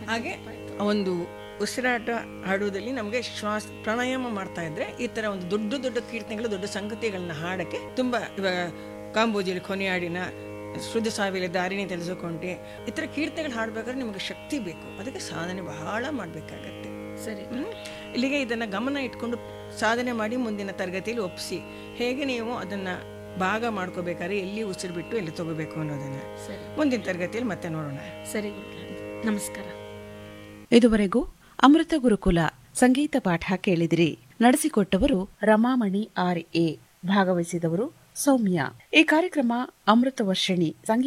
ಹಾಗೆ ಒಂದು ಉಸಿರಾಟ ಹಾಡುವುದಲ್ಲಿ ನಮಗೆ ಶ್ವಾಸ ಪ್ರಾಣಾಯಾಮ ಮಾಡ್ತಾ ಇದ್ರೆ ಈ ತರ ಒಂದು ದೊಡ್ಡ ದೊಡ್ಡ ಕೀರ್ತನೆಗಳು ದೊಡ್ಡ ಸಂಗತಿಗಳನ್ನ ಹಾಡಕ್ಕೆ ತುಂಬಾ ಇವಾಗ ಕಾಂಬೋಜಿಲಿ ಕೊನೆಯಾಡಿನ ಶುದ್ಧ ಸಾವಿರ ದಾರಿನಿ ತಿಳಿದುಕೊಂಡೆ ಈ ಥರ ಕೀರ್ತನೆಗಳು ಹಾಡ್ಬೇಕಾದ್ರೆ ನಿಮಗೆ ಶಕ್ತಿ ಬೇಕು ಅದಕ್ಕೆ ಸಾಧನೆ ಬಹಳ ಮಾಡಬೇಕಾಗತ್ತೆ ಸರಿ ಹ್ಮ್? ಇಲ್ಲಿಗೆ ಇದನ್ನ ಗಮನ ಇಟ್ಕೊಂಡು ಸಾಧನೆ ಮಾಡಿ ಮುಂದಿನ ತರಗತಿಯಲ್ಲಿ ಒಪ್ಪಿಸಿ ಹೇಗೆ ನೀವು ಅದನ್ನ ಭಾಗ ಮಾಡ್ಕೋಬೇಕಾದ್ರೆ ಎಲ್ಲಿ ಉಸಿರು ಬಿಟ್ಟು ಎಲ್ಲಿ ತಗೋಬೇಕು ಅನ್ನೋದನ್ನ ಸರಿ ಮುಂದಿನ ತರಗತಿಯಲ್ಲಿ ಮತ್ತೆ ನೋಡೋಣ ಸರಿ ಗುರುಗಳೇ. ನಮಸ್ಕಾರ ಇದುವರೆಗೂ ಅಮೃತ ಗುರುಕುಲ ಸಂಗೀತ ಪಾಠ ಕೇಳಿದಿರಿ ನಡೆಸಿಕೊಟ್ಟವರು ರಮಾಮಣಿ ಆರ್ ಎ ಭಾಗವಹಿಸಿದವರು ಸೌಮ್ಯ ಈ ಕಾರ್ಯಕ್ರಮ ಅಮೃತ ವರ್ಷಿಣಿ ಸಂಗೀತ